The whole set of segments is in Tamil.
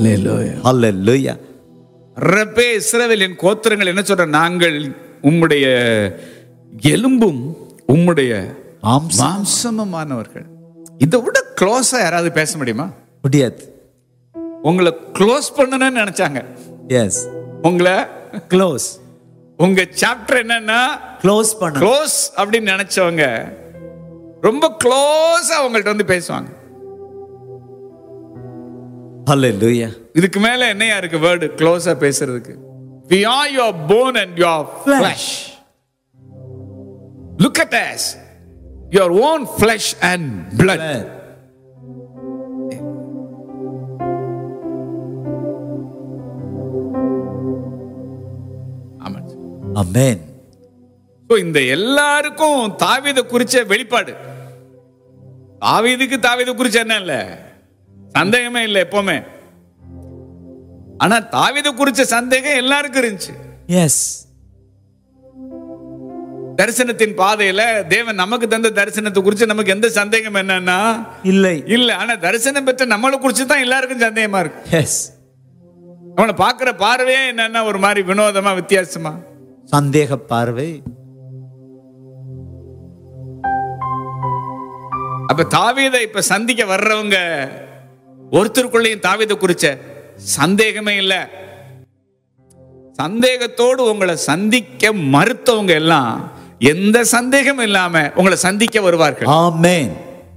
Hallelujah. Hallelujah. ரப்பே இஸ்ரவேலின் கோத்திரங்கள் என்ன சொல்ற நாங்கள் உம்முடைய எலும்பும் உம்முடைய மாம்சம். மாம்சமுமானவர்கள் இதை விட க்ளோஸா யாராவது பேச முடியுமா முடியாது உங்களை க்ளோஸ் பண்ணணும்னு நினைச்சாங்க எஸ் உங்களை க்ளோஸ் உங்க சாப்டர் என்னன்னா க்ளோஸ் பண்ண க்ளோஸ் அப்படின்னு நினைச்சவங்க ரொம்ப க்ளோஸா அவங்கள்ட்ட வந்து பேசுவாங்க Hallelujah. இதுக்கு மேல என்னையா இருக்கு வேர்டு க்ளோஸா பேசுறதுக்கு we are your bone and your flesh look at us your own flesh and blood ஆமா Amen. So, இந்த எல்லாருக்கும் தாவீத குறிச்ச வெளிப்பாடு தாவீதுக்கு தாவீத குறிச்ச என்ன இல்ல சந்தேகமே இல்லை எப்பவுமே ஆனா தாவீத குறிச்ச சந்தேகம் எல்லாருக்கும் இருந்துச்சு Yes. தரிசனத்தின் பாதையில தேவன் நமக்கு தந்த தரிசனத்தை குறிச்சு நமக்கு எந்த சந்தேகம் என்னன்னா இல்லை இல்ல ஆனா தரிசனம் பெற்ற நம்மளை குறிச்சு தான் எல்லாருக்கும் சந்தேகமா இருக்கு எஸ் அவனை பாக்குற பார்வையே என்னன்னா ஒரு மாதிரி வினோதமா வித்தியாசமா சந்தேக பார்வை அப்ப தாவீதை இப்ப சந்திக்க வர்றவங்க ஒருத்தருக்குள்ளேயும் தாவீதை குறிச்ச சந்தேகமே இல்ல சந்தேகத்தோடு உங்களை சந்திக்க மறுத்தவங்க எல்லாம் எந்த சந்தேகமும் இல்லாம உங்களை சந்திக்க வருவார்கள் ஆமென்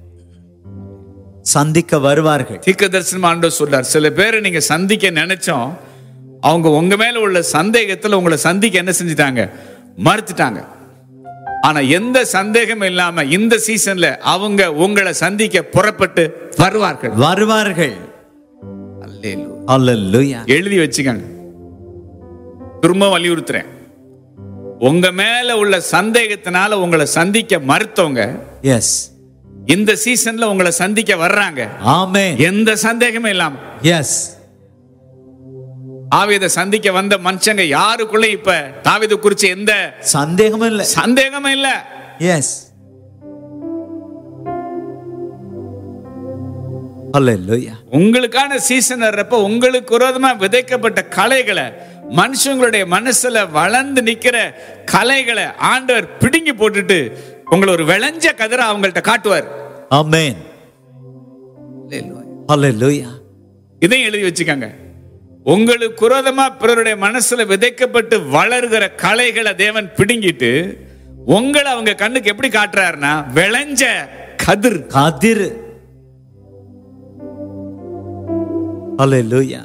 சந்திக்க வருவார்கள் தீர்க்க தரிசனம் ஆண்டவர் சொல்றார் சில பேரை நீங்க சந்திக்க நினைச்சோம் அவங்க உங்க மேல உள்ள சந்தேகத்துல உங்களை சந்திக்க என்ன செஞ்சுட்டாங்க மறுத்துட்டாங்க ஆனா எந்த சந்தேகமும் இல்லாம இந்த சீசன்ல அவங்க உங்களை சந்திக்க புறப்பட்டு வருவார்கள் வருவார்கள் அல்லேலூயா. அல்லேலூயா எழுதி வச்சுக்கங்க திரும்ப வலியுறுத்துறேன் உங்க மேல உள்ள சந்தேகத்தினால உங்களை சந்திக்க மறுத்தவங்க எஸ் இந்த சீசன்ல உங்களை சந்திக்க வர்றாங்க ஆமென் எந்த சந்தேகமும் இல்லாம எஸ் தாவீத சந்திக்க வந்த மனுஷங்க யாருக்குள்ள இப்ப தாவீது குறிச்சு எந்த சந்தேகமும் இல்லை சந்தேகமும் இல்ல எஸ் அல்லேலூயா உங்களுக்கான சீசன் வர்றப்ப உங்களுக்கு விரோதமா விதைக்கப்பட்ட கலைகளை மனுஷங்களுடைய மனசுல வளர்ந்து நிக்கிற கலைகளை ஆண்டவர் பிடுங்கி போட்டுட்டு உங்களை ஒரு விளைஞ்ச கதிரை அவங்கள்ட்ட காட்டுவார் ஆமென் அல்லேலூயா இதையும் எழுதி வச்சுக்கோங்க உங்களுக்கு விரோதமா பிறருடைய மனசுல விதைக்கப்பட்டு வளர்கிற கலைகளை தேவன் பிடுங்கிட்டு உங்களை அவங்க கண்ணுக்கு எப்படி காட்டுறாருன்னா விளைஞ்ச கதிர் கதிர் அல்லேலூயா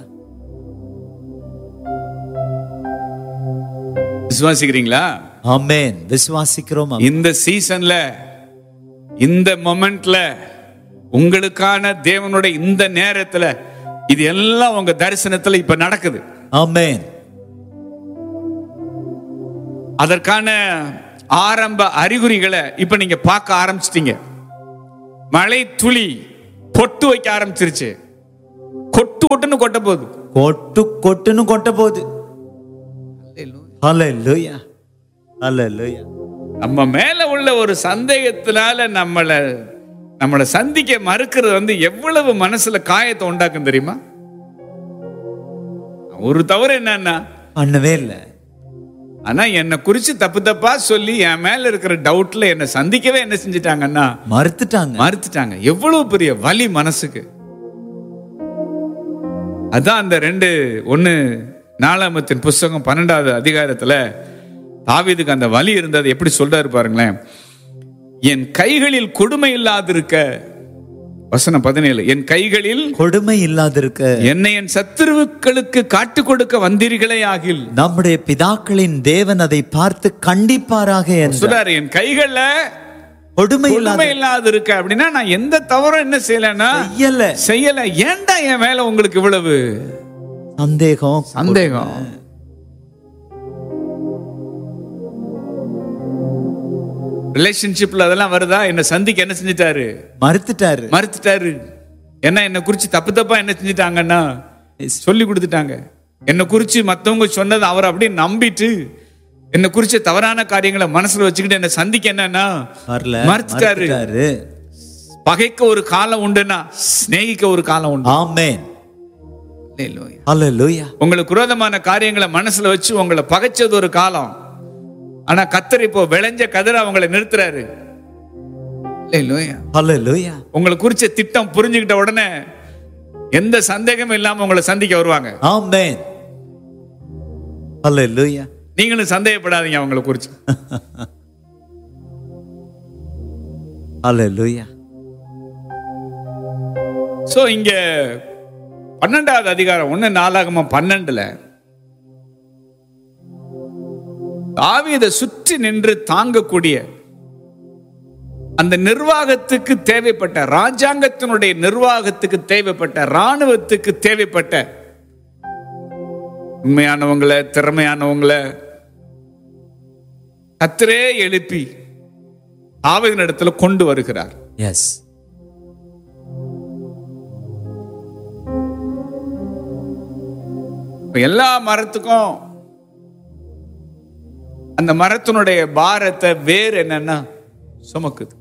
விசுவாசிக்கிறீங்களா ஆமென் விசுவாசிக்கிறோம் இந்த சீசன்ல இந்த மொமெண்ட்ல உங்களுக்கான தேவனுடைய இந்த நேரத்துல இது எல்லாம் உங்க தரிசனத்துல இப்ப நடக்குது ஆமென் அதற்கான ஆரம்ப அறிகுறிகளை இப்ப நீங்க பார்க்க ஆரம்பிச்சிட்டீங்க மழை துளி பொட்டு வைக்க ஆரம்பிச்சிருச்சு கொட்டு கொட்டுன்னு கொட்ட போகுது கொட்டு கொட்டுன்னு கொட்ட போகுது அல்லேலூயா அல்லேலூயா நம்ம மேல உள்ள ஒரு சந்தேகத்தினால நம்மளை நம்மளை சந்திக்க மறுக்கிறது வந்து எவ்வளவு மனசுல காயத்தை உண்டாக்கும் தெரியுமா ஒரு தவறு என்னன்னா பண்ணவே இல்லை ஆனா என்னை குறிச்சு தப்பு தப்பா சொல்லி என் மேல இருக்கிற டவுட்ல என்னை சந்திக்கவே என்ன செஞ்சிட்டாங்கன்னா மறுத்துட்டாங்க மறுத்துட்டாங்க எவ்வளவு பெரிய வலி மனசுக்கு அதான் அந்த ரெண்டு ஒண்ணு நாலாமத்தின் புஸ்தகம் பன்னெண்டாவது அதிகாரத்துல தாவீதுக்கு அந்த வலி இருந்தது எப்படி சொல்றாரு பாருங்களேன் என் கைகளில் கொடுமை இல்லாதிருக்க வசனம் பதினேழு என் கைகளில் கொடுமை இல்லாதிருக்க என்னை என் சத்துருவுக்களுக்கு காட்டுக் கொடுக்க வந்தீர்களே ஆகில் நம்முடைய பிதாக்களின் தேவன் அதை பார்த்து கண்டிப்பாராக என்றார் சொல்றாரு என் கைகள்ல கொடுமை இல்லாத கொடுமை இல்லாது இருக்க அப்படின்னா நான் எந்த தவறும் என்ன செய்யலைன்னா செய்யல செய்யல ஏன்டா என் மேல உங்களுக்கு இவ்வளவு சந்தேகம் சந்தேகம் ரிலேஷன்ஷிப்ல அதெல்லாம் வருதா என்ன சந்திக்க என்ன செஞ்சிட்டாரு மறுத்துட்டாரு மறுத்துட்டாரு என்ன என்ன குறிச்சு தப்பு தப்பா என்ன செஞ்சிட்டாங்கன்னா சொல்லி கொடுத்துட்டாங்க என்னை குறிச்சு மத்தவங்க சொன்னதை அவர் அப்படியே நம்பிட்டு என்னை குறிச்ச தவறான காரியங்களை மனசுல வச்சுக்கிட்டு என்ன சந்திக்க என்னன்னா வரல மறுத்துட்டாரு மறுத்துட்டாரு பகைக்க ஒரு காலம் உண்டுன்னா சிநேகிக்க ஒரு காலம் உண்டு ஆமென் Hallelujah. Hallelujah. உங்களுக்கு விரோதமான காரியங்களை மனசுல வச்சு உங்களை பகைச்சது ஒரு காலம் ஆனா கத்தர் இப்போ விளைஞ்ச கதிர அவங்களை நிறுத்துறாரு Hallelujah. Hallelujah. உங்களை குறிச்ச திட்டம் புரிஞ்சுக்கிட்ட உடனே எந்த சந்தேகமும் இல்லாம உங்களை சந்திக்க வருவாங்க Amen. Hallelujah. நீங்களும் சந்தேகப்படாதீங்க அவங்களை குறிச்சு Hallelujah. சோ இங்க பன்னெண்டாவது அதிகாரம் ஒண்ணு நாளாகம பன்னெண்டுல தாவீதை சுற்றி நின்று தாங்கக்கூடிய அந்த நிர்வாகத்துக்கு தேவைப்பட்ட ராஜாங்கத்தினுடைய நிர்வாகத்துக்கு தேவைப்பட்ட ராணுவத்துக்கு தேவைப்பட்ட உண்மையானவங்களை திறமையானவங்களை கத்திரே எழுப்பி ஆவியின் இடத்துல கொண்டு வருகிறார் Yes. இப்ப எல்லா மரத்துக்கும் அந்த மரத்தினுடைய பாரத்தை வேர் என்னன்னா சுமக்குது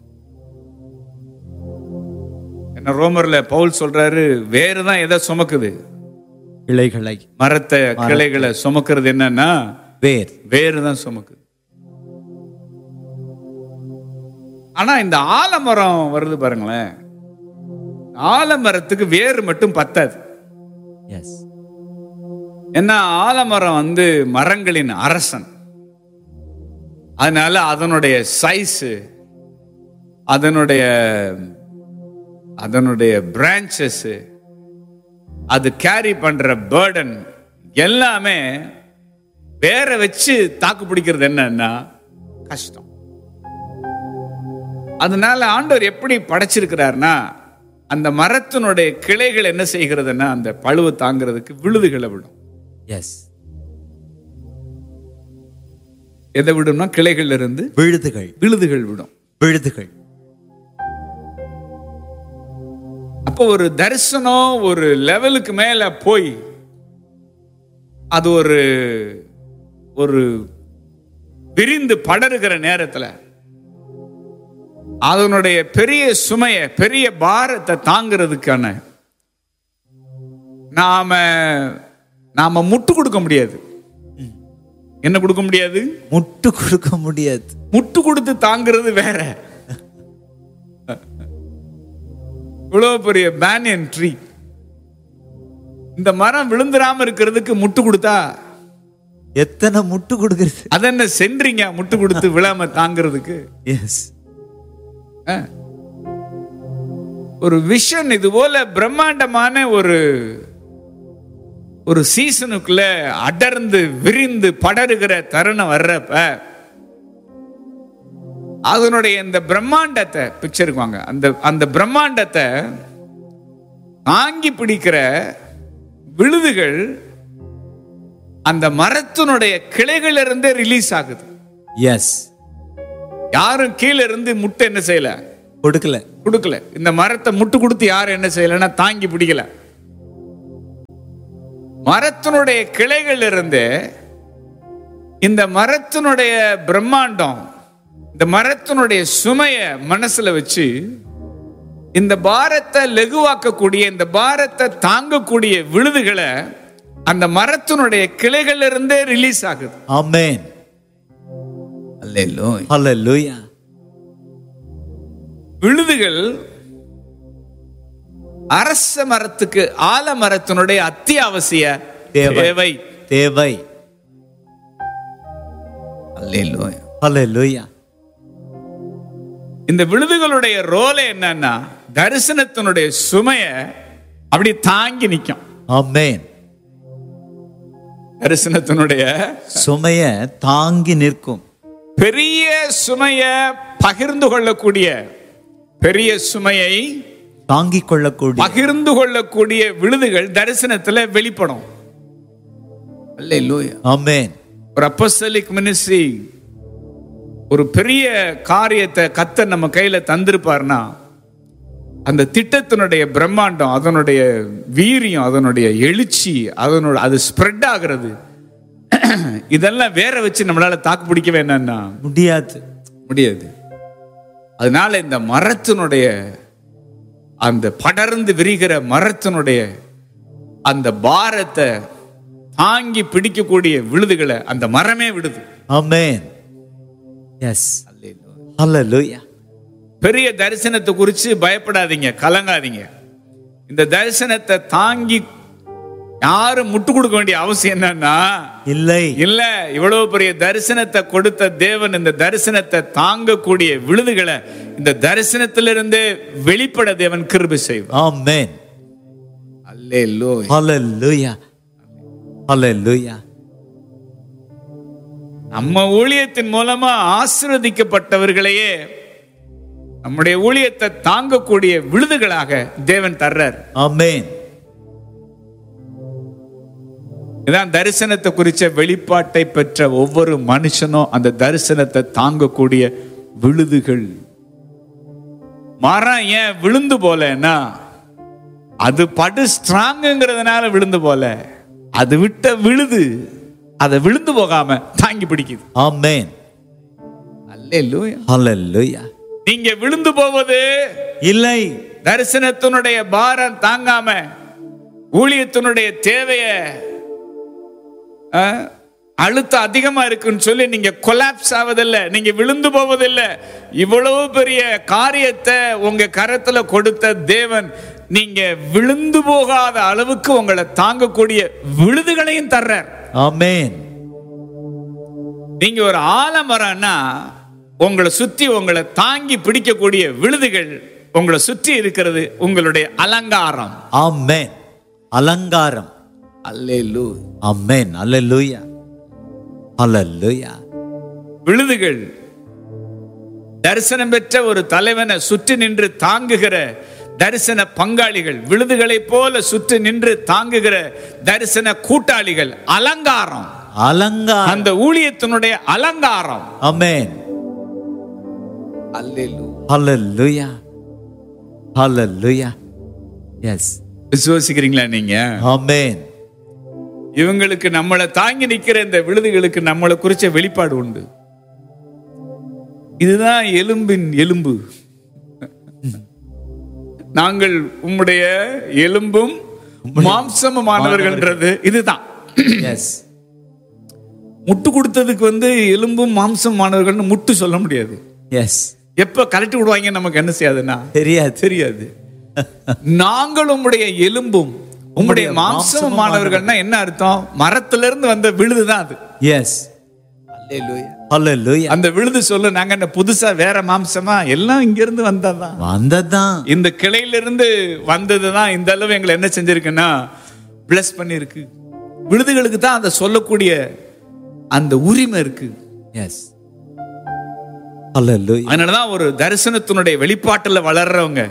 என்ன ரோமர்ல பவுல் சொல்றாரு வேறு தான் எதை சுமக்குது இலைகளை மரத்தை கிளைகளை சுமக்கிறது என்னன்னா வேர் வேறு தான் சுமக்குது ஆனா இந்த ஆலமரம் வருது பாருங்களேன் ஆலமரத்துக்கு வேர் மட்டும் பத்தாது எஸ் ஏன்னா ஆலமரம் வந்து மரங்களின் அரசன் அதனால அதனுடைய சைஸ் அதனுடைய அதனுடைய பிரான்ச்சஸ் அது கேரி பண்ற பேர்டன் எல்லாமே வேற வச்சு தாக்கு பிடிக்கிறது என்னன்னா கஷ்டம் அதனால ஆண்டவர் எப்படி படைச்சிருக்கிறார்னா அந்த மரத்தினுடைய கிளைகள் என்ன செய்கிறதுன்னா அந்த பழுவை தாங்கிறதுக்கு விழுதுகளை விடும் எஸ் எதை விடும்னா கிளைகள்ல இருந்து விழுதுகள் விழுதுகள் விடும் விழுதுகள் அப்போ ஒரு தரிசனம் ஒரு லெவலுக்கு மேல போய் அது ஒரு ஒரு விரிந்து படருகிற நேரத்துல அதனுடைய பெரிய சுமைய பெரிய பாரத்தை தாங்கிறதுக்கான நாம நாம முட்டு கொடுக்க முடியாது என்ன கொடுக்க முடியாது முட்டு கொடுக்க முடியாது முட்டு கொடுத்து தாங்கிறது வேற இவ்வளவு பெரிய பேனியன் ட்ரீ இந்த மரம் விழுந்துராம இருக்கிறதுக்கு முட்டு கொடுத்தா எத்தனை முட்டு கொடுக்கிறது அதென்ன சென்றீங்க முட்டு கொடுத்து விழாம தாங்கிறதுக்கு எஸ் ஆ. ஒரு விஷன் இது போல பிரம்மாண்டமான ஒரு ஒரு சீசனுக்குள்ள அடர்ந்து விரிந்து படருகிற தருணம் வர்றப்ப அதனுடைய இந்த பிரம்மாண்டத்தை பிக்சருக்கு வாங்க அந்த அந்த பிரம்மாண்டத்தை தாங்கி பிடிக்கிற விழுதுகள் அந்த மரத்தினுடைய கிளைகள் இருந்தே ரிலீஸ் ஆகுது எஸ் யாரும் கீழே இருந்து முட்டை என்ன செய்யல கொடுக்கல கொடுக்கல இந்த மரத்தை முட்டு கொடுத்து யாரும் என்ன செய்யலைன்னா தாங்கி பிடிக்கல மரத்தினுடைய கிளைகள் இருந்து இந்த மரத்தினுடைய பிரம்மாண்டம் இந்த மரத்தினுடைய சுமைய மனசுல வச்சு இந்த பாரத்தை லெகுவாக்கக்கூடிய இந்த பாரத்தை தாங்கக்கூடிய விழுதுகளை அந்த மரத்தினுடைய கிளைகள் இருந்தே ரிலீஸ் ஆகுது ஆமென் ஹalleluya விழுதுகள் அரச மரத்துக்கு ஆலமரத்தினுடைய அத்தியாவசிய தேவை. தேவை தேவை ஹalleluya இந்த விழுதுகளுடைய ரோலே என்னன்னா தரிசனத்தினுடைய சுமைய அப்படி தாங்கி நிக்கும் ஆமென் தரிசனத்தினுடைய சுமைய தாங்கி நிற்கும் பெரிய சுமைய பகிர்ந்து கொள்ளக்கூடிய பெரிய சுமையை தாங்கிக் கொள்ளக்கூடிய பகிர்ந்து கொள்ளக்கூடிய விழுதுகள் தரிசனத்துல வெளிப்படும் அல்லேலூயா ஆமென் ஒரு அப்போஸ்தலிக் மினிஸ்ட்ரி ஒரு பெரிய காரியத்தை கத்த நம்ம கையில தந்திருப்பார்னா அந்த திட்டத்தினுடைய பிரம்மாண்டம் அதனுடைய வீரியம் அதனுடைய எழுச்சி அதனோட அது ஸ்ப்ரெட் ஆகிறது இதெல்லாம் வேற வச்சு நம்மளால தாக்கு பிடிக்கவே என்னன்னா முடியாது முடியாது அதனால இந்த மரத்தினுடைய அந்த படர்ந்து விரிகிற மரத்தினுடைய அந்த பாரத்தை தாங்கி பிடிக்கக்கூடிய விழுதுகளை அந்த மரமே விடுது Amen. Yes. Hallelujah. பெரிய தரிசனத்தை குறித்து பயப்படாதீங்க கலங்காதீங்க இந்த தரிசனத்தை தாங்கி யாரும் முட்டு கொடுக்க வேண்டிய அவசியம் என்னன்னா இல்லை இல்ல இவ்வளவு பெரிய தரிசனத்தை கொடுத்த தேவன் இந்த தரிசனத்தை தாங்கக்கூடிய விழுதுகளை இந்த தரிசனத்திலிருந்து வெளிப்பட தேவன் கிருபை செய்வார் Amen. அல்லேலூயா Hallelujah. Hallelujah. நம்ம ஊழியத்தின் மூலமா ஆசீர்வதிக்கப்பட்டவர்களையே நம்முடைய ஊழியத்தை தாங்கக்கூடிய விழுதுகளாக தேவன் தர்றார் Amen. இதான் தரிசனத்தை குறிச்ச வெளிப்பாட்டை பெற்ற ஒவ்வொரு மனுஷனும் அந்த தரிசனத்தை தாங்கக்கூடிய விழுதுகள் மரம் ஏன் விழுந்து போலன்னா அது படு ஸ்ட்ராங்குங்கிறதுனால விழுந்து போல அது விட்ட விழுது அதை விழுந்து போகாம தாங்கி பிடிக்குது Amen. அல்லேலூயா Hallelujah. நீங்க விழுந்து போவது இல்லை தரிசனத்தினுடைய பாரம் தாங்காம ஊழியத்தினுடைய தேவைய அஹ், அழுத்தம் அதிகமா இருக்குன்னு சொல்லி நீங்க கொலாப்ஸ் ஆவதில்லை நீங்க விழுந்து போவதில்லை இவ்வளவு பெரிய காரியத்தை உங்க கரத்துல கொடுத்த தேவன் நீங்க விழுந்து போகாத அளவுக்கு உங்களை தாங்கக்கூடிய விழுதுகளையும் தர்றார் Amen. நீங்க ஒரு ஆலமரம்னா உங்களை சுத்தி உங்களை தாங்கி பிடிக்கக்கூடிய விழுதுகள் உங்களை சுற்றி இருக்கிறது உங்களுடைய அலங்காரம் Amen. அலங்காரம் அல்லேலூ Amen. Hallelujah. Hallelujah. விழுதுகள் தரிசனம் பெற்ற ஒரு தலைவனை சுற்றி நின்று தாங்குகிற தரிசன பங்காளிகள் விழுதுகளைப் போல சுற்றி நின்று தாங்குகிற தரிசன கூட்டாளிகள் அலங்காரம் அலங்காரம் அந்த ஊழியத்தினுடைய அலங்காரம் Amen. Hallelujah. Hallelujah. Yes. விசுவாசிக்கிறீங்களா நீங்க Amen. இவங்களுக்கு நம்மளை தாங்கி நிக்கிற இந்த விழுதுகளுக்கு நம்மளை குறிச்ச வெளிப்பாடு உண்டு இதுதான் எலும்பின் எலும்பு நாங்கள் உம்முடைய எலும்பும் மாம்சமுமானவர்கள்ன்றது இதுதான் Yes. முட்டு கொடுத்ததுக்கு வந்து எலும்பும் மாம்சமானவர்கள்னு முட்டு சொல்ல முடியாது Yes. எப்ப கலட்டி விடுவாங்க நமக்கு என்ன செய்யாதுன்னா தெரியாது தெரியாது நாங்கள் உம்முடைய எலும்பும் உம்முடைய மாம்சமானவர்கள்னா என்ன அர்த்தம் மரத்திலிருந்து வந்த விழுதுதான் அது எஸ் Hallelujah. அந்த விழுது சொல்லு நாங்க என்ன புதுசா வேற மாம்சமா எல்லாம் இங்க இருந்து வந்ததுதான் வந்ததுதான் இந்த கிளையிலிருந்து வந்ததுதான் இந்த அளவு எங்களை என்ன செஞ்சிருக்குன்னா பிளஸ் பண்ணிருக்கு விழுதுகளுக்கு தான் அதை சொல்லக்கூடிய அந்த உரிமை இருக்கு எஸ் Hallelujah. அதனாலதான் ஒரு தரிசனத்தினுடைய வெளிப்பாட்டுல வளர்றவங்க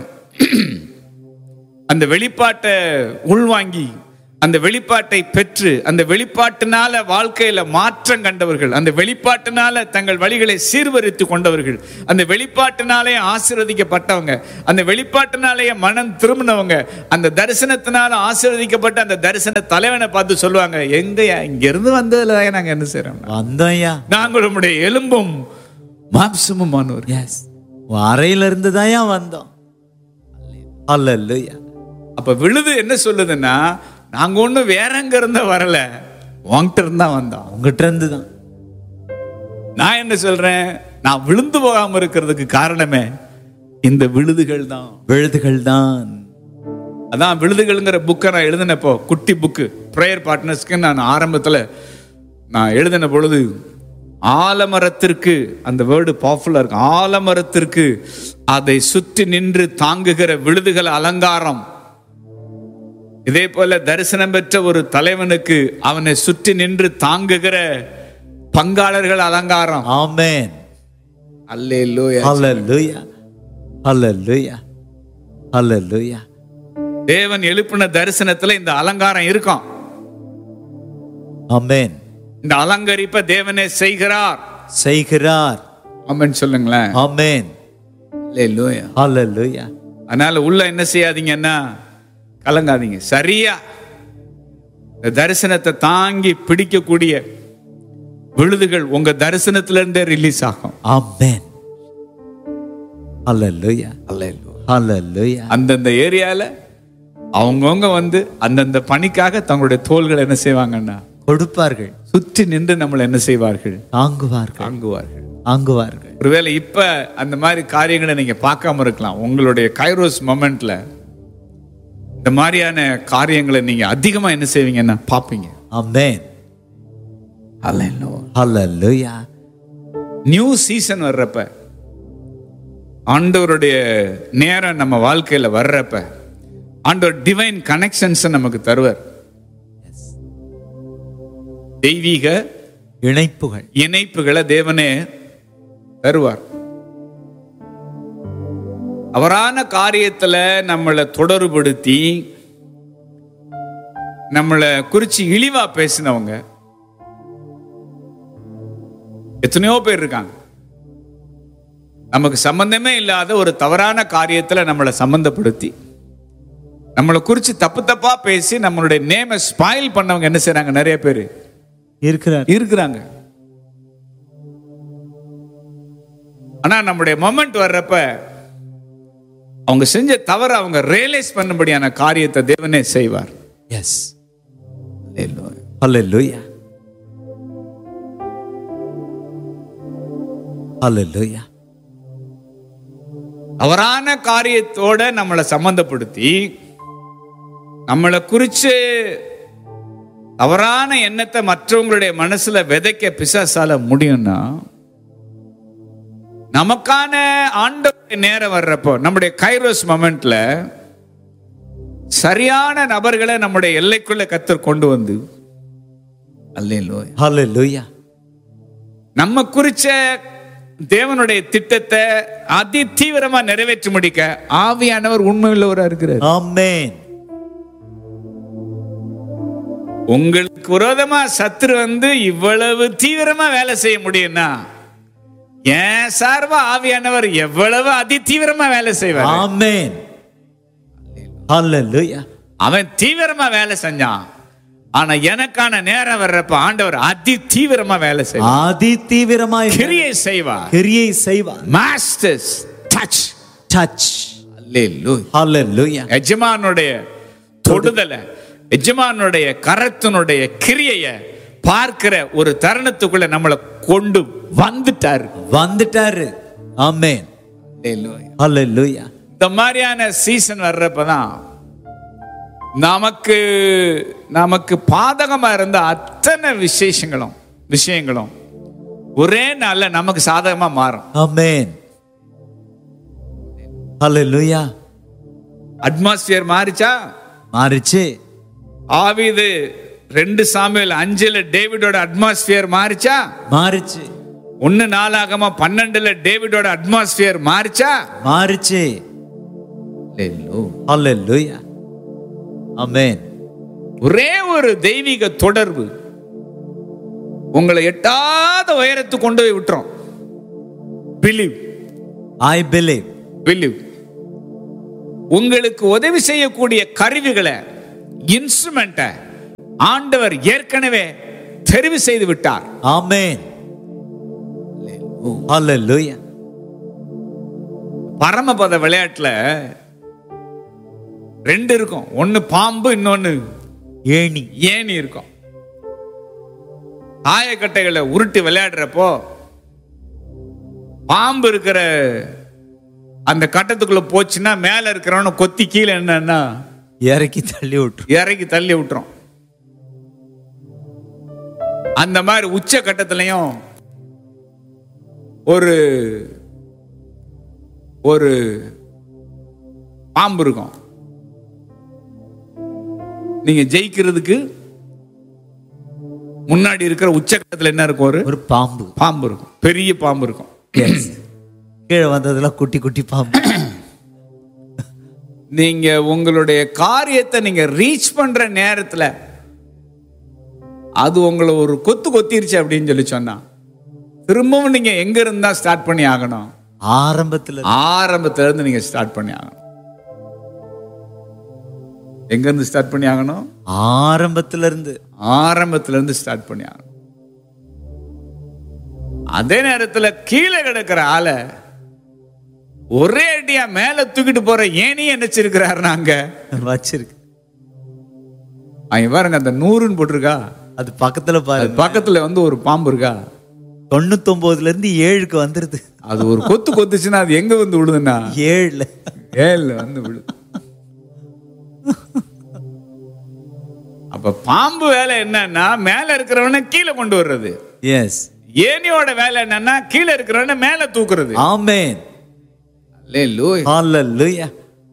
அந்த வெளிப்பாட்டை உள்வாங்கி அந்த வெளிப்பாட்டை பெற்று அந்த வெளிப்பாட்டினால வாழ்க்கையில மாற்றம் கண்டவர்கள் அந்த வெளிப்பாட்டினால தங்கள் வழிகளை சீர்வரித்து கொண்டவர்கள் அந்த வெளிப்பாட்டினாலே ஆசீர்வதிக்கப்பட்டவங்க அந்த வெளிப்பாட்டினாலேயே மனம் திரும்பினவங்க அந்த தரிசனத்தினால ஆசீர்வதிக்கப்பட்ட அந்த தரிசன தலைவனை பார்த்து சொல்லுவாங்க எங்கயா இங்க இருந்து வந்ததுல நாங்க என்ன செய்றோம் வந்தோம்யா நாங்கள் உம்முடைய எலும்பும் மாம்சமுமானவர் எஸ் அறையில இருந்து தான் வந்தோம் Hallelujah. அப்ப விழுது என்ன சொல்லுதுன்னா நாங்க ஒண்ணும் வேற எங்க இருந்த வரல உன்கிட்ட இருந்தா வந்தோம் உங்ககிட்ட இருந்து தான் நான் என்ன சொல்றேன் நான் விழுந்து போகாம இருக்கிறதுக்கு காரணமே இந்த விழுதுகள் தான் விழுதுகள் தான் அதான் விழுதுகள்ங்கிற புக்கை நான் எழுதினப்போ குட்டி புக்கு ப்ரேயர் பார்ட்னர்ஸ்க்கு நான் ஆரம்பத்துல நான் எழுதின பொழுது ஆலமரத்திற்கு அந்த வேர்டு பாப்புலர் இருக்கு ஆலமரத்திற்கு அதை சுற்றி நின்று தாங்குகிற விழுதுகள் அலங்காரம் இதே போல தரிசனம் பெற்ற ஒரு தலைவனுக்கு அவனை சுற்றி நின்று தாங்குகிற பங்காளர்கள் அலங்காரம் ஆமென் அல்லேலூயா Hallelujah. Hallelujah. Hallelujah. தேவன் எழுப்பின தரிசனத்துல இந்த அலங்காரம் இருக்கும் ஆமென் இந்த அலங்கரிப்பை தேவனே செய்கிறார் செய்கிறார் ஆமென் சொல்லுங்களேன் ஆமென் அல்லேலூயா Hallelujah. அதனால உள்ள என்ன செய்யாதீங்கன்னா கலங்காதீங்க சரியா இந்த தரிசனத்தை தாங்கி பிடிக்கக்கூடிய விழுதுகள் உங்க தரிசனத்துல இருந்தே ரிலீஸ் ஆகும் ஆமென் Hallelujah. Hallelujah. அந்தந்த ஏரியால அவங்கவுங்க வந்து அந்தந்த பணிக்காக தங்களுடைய தோள்களை என்ன செய்வாங்கன்னா கொடுப்பார்கள் சுற்றி நின்று நம்மளை என்ன செய்வார்கள் தாங்குவார்கள் தாங்குவார்கள் தாங்குவார்கள் ஒருவேளை இப்ப அந்த மாதிரி காரியங்களை நீங்க பார்க்காம இருக்கலாம் உங்களுடைய கைரோஸ் மொமெண்ட்ல இந்த மாதிரியான காரியங்களை நீங்க அதிகமா என்ன செய்வீங்கன்னா பார்ப்பீங்க ஆமென் ஹalleluya நியூ சீசன் வர்றப்ப ஆண்டவருடைய நேரம் நம்ம வாழ்க்கையில வர்றப்ப ஆண்டவர் டிவைன் கனெக்ஷன்ஸ் நமக்கு தருவார் தெய்வீக இணைப்புகள் இணைப்புகளை தேவனே தருவார் அவரான காரியத்துல நம்மளை தொடர்புபடுத்தி நம்மளை குறிச்சு இழிவா பேசினவங்க எத்தனையோ பேர் இருக்காங்க நமக்கு சம்பந்தமே இல்லாத ஒரு தவறான காரியத்துல நம்மளை சம்பந்தப்படுத்தி நம்மளை குறிச்சு தப்பு தப்பா பேசி நம்மளுடைய நேமை ஸ்பாயில் பண்ணவங்க என்ன செய்றாங்க நிறைய பேர் இருக்கிறார் இருக்கிறாங்க ஆனா நம்முடைய மொமெண்ட் வர்றப்ப அவங்க செஞ்ச தவற அவங்க ரியலைஸ் பண்ணும்படியான காரியத்தை தேவனே செய்வார் எஸ் ஹalleluya ஹalleluya அவரான காரியத்தோட நம்மளை சம்பந்தப்படுத்தி நம்மளை குறிச்சு தவறான எண்ணத்தை மற்றவங்களுடைய மனசுல விதைக்க பிசாசால முடியும்னா நமக்கான ஆண்டவருடைய நேரம் வர்றப்போ நம்முடைய கைரோஸ் மொமெண்ட்ல சரியான நபர்களை நம்முடைய எல்லைக்குள்ள கத்தர் கொண்டு வந்து அல்லேலூயா ஹalleluya நம்ம குறிச்ச தேவனுடைய திட்டத்தை அதி தீவிரமா நிறைவேற்றி முடிக்க ஆவியானவர் உண்மையுள்ளவரா இருக்கிறார் ஆமென் உங்களுக்கு விரோதமா சத்துரு வந்து இவ்வளவு தீவிரமா வேலை செய்ய முடியும்னா ஏன் சார்பா ஆவியானவர் எவ்வளவு அதி தீவிரமா வேலை செய்வார் ஆமென் ஹalleluya அவன் தீவிரமா வேலை செஞ்சான் ஆனா எனக்கான நேரம் வர்றப்ப ஆண்டவர் அதி தீவிரமா வேலை செய்வார் ஆதி தீவிரமாய் கிரியை செய்வார் கிரியை செய்வார் மாஸ்டர்ஸ் டச் டச் அல்லேலூயா ஹalleluya எஜமானுடைய தொடுதலை எஜமானுடைய கரத்தினுடைய கிரியைய பார்க்கிற ஒரு தருணத்துக்குள்ள நம்மளை கொண்டு வந்துட்டாரு வந்துட்டாரு ஆமென் ஹalleluya இந்த மாதிரியான சீசன் வர்றப்பதான் நமக்கு நமக்கு பாதகமா இருந்த அத்தனை விசேஷங்களும் விஷயங்களும் ஒரே நாள்ல நமக்கு சாதகமா மாறும் ஆமென் ஹalleluya அட்மாஸ்பியர் மாறிச்சா மாறிச்சு ஆவிது ரெண்டு சாமியல் அஞ்சுல டேவிடோட அட்மாஸ்பியர் மாறிச்சா மாறிச்சு ஒன்னு நாளாகமா பன்னெண்டுல டேவிடோட அட்மாஸ்பியர் மாறிச்சா மாறிச்சு ஹalleluya ஆமென் ஒரே ஒரு தெய்வீக தொடர்பு உங்களை எட்டாத உயரத்துக்கு கொண்டு போய் விட்டுரும் பிலீவ் ஐ பிலீவ் பிலீவ் உங்களுக்கு உதவி செய்யக்கூடிய கருவிகளை இன்ஸ்ட்ருமெண்ட்டை ஆண்டவர் ஏற்கனவே தெரிவு செய்து விட்டார் ஆமென் ஹalleluya பரமபத விளையாட்டுல ரெண்டு இருக்கும் ஒன்னு பாம்பு இன்னொன்னு ஏணி ஏணி இருக்கும் ஆயக்கட்டைகளை உருட்டி விளையாடுறப்போ பாம்பு இருக்கிற அந்த கட்டத்துக்குள்ள போச்சுன்னா மேல இருக்கிறவன கொத்தி கீழே என்னன்னா இறக்கி தள்ளி விட்டு இறக்கி தள்ளி விட்டுரும் அந்த மாதிரி உச்ச கட்டத்திலையும் ஒரு ஒரு பாம்பு இருக்கும் நீங்க ஜெயிக்கிறதுக்கு முன்னாடி இருக்கிற உச்சக்கட்டத்துல என்ன இருக்கும் ஒரு ஒரு பாம்பு பாம்பு இருக்கும் பெரிய பாம்பு இருக்கும் Yes. கீழே வந்ததுல குட்டி குட்டி பாம்பு நீங்க உங்களுடைய காரியத்தை நீங்க ரீச் பண்ற நேரத்துல அது உங்களை ஒரு கொத்து கொத்திருச்சு அப்படின்னு சொல்லி சொன்னா திரும்பவும் நீங்க எங்க இருந்தா ஸ்டார்ட் பண்ணி ஆகணும் ஆரம்பத்துல ஆரம்பத்துல இருந்து நீங்க ஸ்டார்ட் பண்ணி ஆகணும் எங்க இருந்து ஸ்டார்ட் பண்ணி ஆகணும் ஆரம்பத்துல இருந்து ஆரம்பத்துல இருந்து ஸ்டார்ட் பண்ணி ஆகணும் அதே நேரத்துல கீழே கிடக்கிற ஆளை ஒரே அடியா மேல தூக்கிட்டு போற ஏனி நினைச்சிருக்கிறாரு நாங்க வச்சிருக்கு அவன் பாருங்க அந்த நூறுன்னு போட்டிருக்கா அது பக்கத்துல அது பாருங்க பக்கத்துல வந்து ஒரு பாம்பு இருக்கா தொண்ணூத்தொன்பதுல இருந்து ஏழுக்கு வந்துருது அது ஒரு கொத்து கொத்துச்சுன்னா அது எங்க வந்து விழுதுன்னா ஏழுல ஏழுல வந்து விழுது அப்ப பாம்பு வேலை என்னன்னா மேல இருக்கிறவன கீழே கொண்டு வர்றது எஸ் ஏனியோட வேலை என்னன்னா கீழே இருக்கிறவன மேல தூக்குறது ஆமென் அல்லேலூயா. ஹalleluya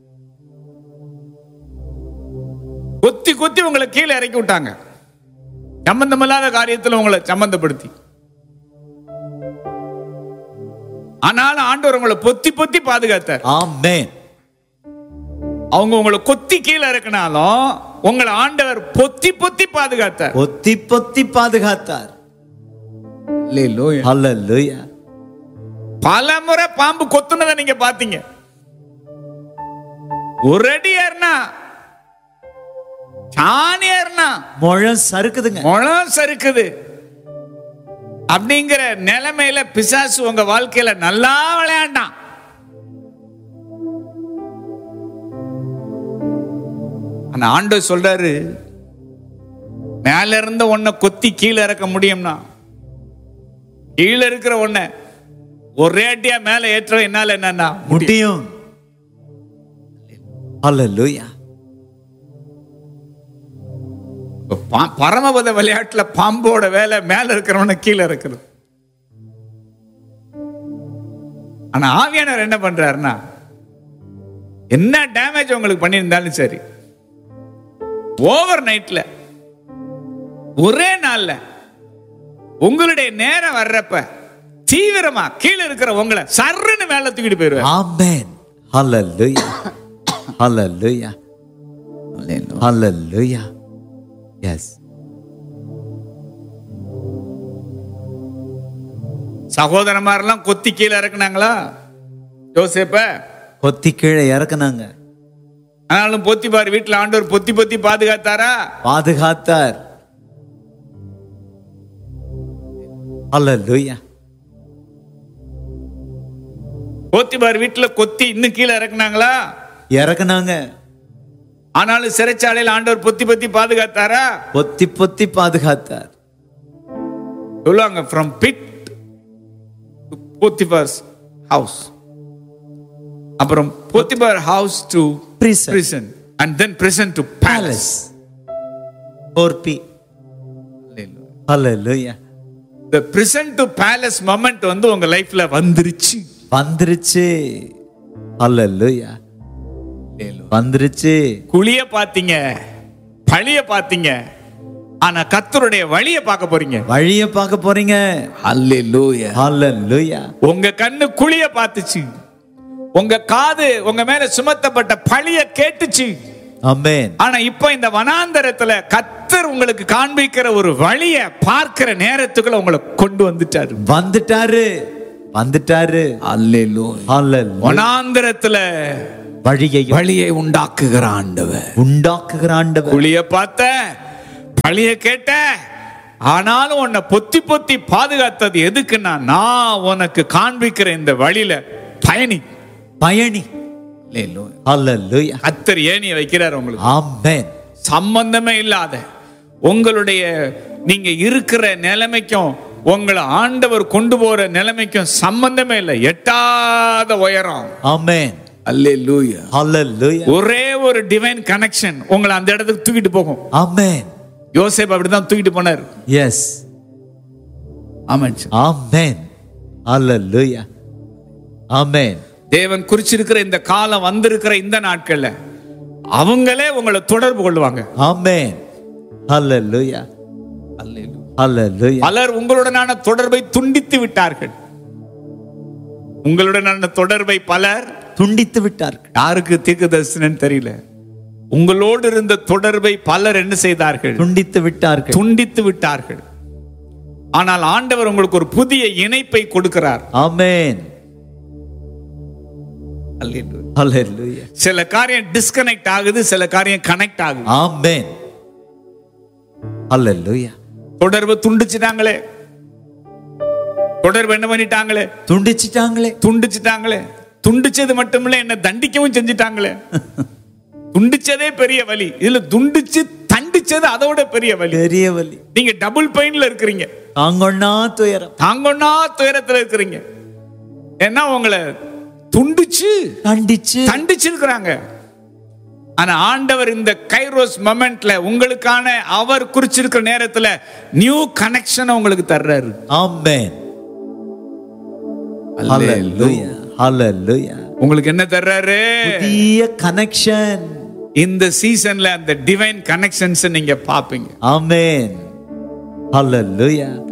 கொத்தி கொத்தி உங்களை கீழே இறக்கி விட்டாங்க சம்பந்தமில்லாத காரியத்துல உங்களை சம்பந்தப்படுத்தி ஆனாலும் ஆண்டவர் உங்களை பொத்தி பொத்தி பாதுகாத்தார் ஆமென் அவங்க உங்களை கொத்தி கீழே இறக்குனாலும் உங்களை ஆண்டவர் பொத்தி பொத்தி பாதுகாத்தார் பொத்தி பொத்தி பாதுகாத்தார் அல்லேலூயா. ஹalleluya பல முறை பாம்பு கொத்துனதை நீங்க பாத்தீங்க ஒரு அடி ஏறினா சாணி ஏறினா முழம் சறுக்குதுங்க முழம் சறுக்குது அப்படிங்கிற நிலைமையில பிசாசு உங்க வாழ்க்கையில நல்லா விளையாண்டான் ஆனா ஆண்டவர் சொல்றாரு மேல இருந்த ஒன்ன கொத்தி கீழே இறக்க முடியும்னா கீழே இருக்கிற ஒன்ன ஒரே அடியா மேல ஏற்ற என்னால என்னன்னா முடியும் முடியும் ஹalleluya இப்ப பா- பரமபத விளையாட்டுல பாம்போட வேலை மேல இருக்கிறவன கீழே இருக்கிறது ஆனா ஆவியானவர் என்ன பண்றாருன்னா என்ன டேமேஜ் உங்களுக்கு பண்ணியிருந்தாலும் சரி ஓவர் நைட்ல ஒரே நாள்ல உங்களுடைய நேரம் வர்றப்ப தீவிரமா கீழே இருக்கிற உங்களை சர்ருன்னு மேல தூக்கிட்டு போயிருவார் ஆமென் ஹalleluya ஹalleluya ஹalleluya எஸ் சகோதரமாரெல்லாம் கொத்தி கீழே இறக்குனாங்களா யோசேப்ப கொத்தி கீழே இறக்குனாங்க ஆனாலும் பொத்தி பாரு வீட்டுல ஆண்டவர் பொத்தி பொத்தி பாதுகாத்தாரா பாதுகாத்தார் ஹalleluya பொத்தி பாரு வீட்டுல கொத்தி இன்னும் கீழே இறக்குனாங்களா இறக்குனாங்க ஆனாலும் சிறைச்சாலையில் ஆண்டவர் பொத்தி பொத்தி பாதுகாத்தாரா பொத்தி பொத்தி பாதுகாத்தார் சொல்லுவாங்க ஃப்ரம் பிட் போத்திபார்ஸ் ஹவுஸ் அப்புறம் Potiphar house to Prison. prison and then prison to palace palace போர்பி ஹalleluya the prison to palace moment வந்து உங்க லைஃப்ல வந்துருச்சு வந்துருச்சு ஹalleluya வந்துருச்சு குழிய பாத்தீங்க பழிய பாத்தீங்க ஆனா கத்தருடைய வழிய பார்க்க போறீங்க வழிய பார்க்க போறீங்க அல்லேலூயா ஹalleluya உங்க கண்ணு குழிய பார்த்துச்சு உங்க காது உங்க மேல சுமத்தப்பட்ட பழிய கேட்டுச்சு ஆமென் ஆனா இப்போ இந்த வனாந்தரத்துல கத்தர் உங்களுக்கு காண்பிக்கிற ஒரு வழிய பார்க்கிற நேரத்துக்குள்ள உங்களை கொண்டு வந்துட்டாரு வந்துட்டாரு வந்துட்டாரு ஹalleluya வனாந்தரத்துல வழியை வழியை உண்டாக்குகிற ஆண்டவர் உண்டாக்குகிற ஆண்டவர் குழிய பார்த்த பழிய கேட்ட ஆனாலும் உன்னை பொத்தி பொத்தி பாதுகாத்தது எதுக்குன்னா நான் உனக்கு காண்பிக்கிற இந்த வழியில பயணி பயணி ஹalleluya கத்தர் ஏணிய வைக்கிறார் உங்களுக்கு ஆமென் சம்பந்தமே இல்லாத உங்களுடைய நீங்க இருக்கிற நிலைமைக்கும் உங்களை ஆண்டவர் கொண்டு போற நிலைமைக்கும் சம்பந்தமே இல்லை எட்டாத உயரம் ஆமென் அல்லேலூயா ஹalleluya ஒரே ஒரு டிவைன் கனெக்ஷன் உங்களை அந்த இடத்துக்கு தூக்கிட்டு போகும் ஆமென் யோசேப் அப்படிதான் தூக்கிட்டு போனார் எஸ் ஆமாம் ஆமென் ஹalleluya ஆமென் தேவன் குறிச்சிருக்கிற இந்த காலம் வந்திருக்கிற இந்த நாட்கள்ல அவங்களே உங்களை தொடர்பு கொள்வாங்க ஆமென் ஹalleluya ஹalleluya பலர் உங்களுடனான தொடர்பை துண்டித்து விட்டார்கள் உங்களுடனான தொடர்பை பலர் துண்டித்து விட்டார்கள் யாருக்கு தீர்க்கதரிசனம்னு தெரியல உங்களோடு இருந்த தொடர்பை பலர் என்ன செய்தார்கள் துண்டித்து விட்டார்கள் துண்டித்து விட்டார்கள் ஆனால் ஆண்டவர் உங்களுக்கு ஒரு புதிய இணைப்பை கொடுக்கிறார் ஆமென் ஹalleluya சில காரியம் டிஸ்கனெக்ட் ஆகுது சில காரியம் கனெக்ட் ஆகுது ஆமென் ஹalleluya தொடர்பு துண்டிச்சிட்டாங்களே தொடர்பு என்ன பண்ணிட்டாங்களே துண்டிச்சிட்டாங்களே துண்டிச்சிட்டாங்களே துண்டிச்சது மட்டுமில்ல என்ன தண்டிக்கவும் செஞ்சிட்டாங்களே துண்டிச்சதே பெரிய வலி இதுல துண்டிச்சு தண்டிச்சு துண்டிச்சது அதோட பெரிய வலி பெரிய வலி நீங்க டபுள் பெயின்ல இருக்கிறீங்க தாங்கொண்ணா துயரம் தாங்கொன்னா துயரத்துல இருக்கிறீங்க ஏன்னா உங்களை துண்டிச்சு கண்டிச்சு தண்டிச்சிருக்கிறாங்க ஆனா ஆண்டவர் இந்த கைரோஸ் மொமெண்ட்ல உங்களுக்கான அவர் குறிச்சிருக்கிற நேரத்துல நியூ கனெக்ஷன் உங்களுக்கு தர்றாரு ஆமென் ஹalleluya ஹalleluya உங்களுக்கு என்ன தர்றாரு புதிய கனெக்ஷன் இந்த சீசன்ல அந்த டிவைன் கனெக்ஷன்ஸ் நீங்க பாப்பீங்க ஆமென் ஹalleluya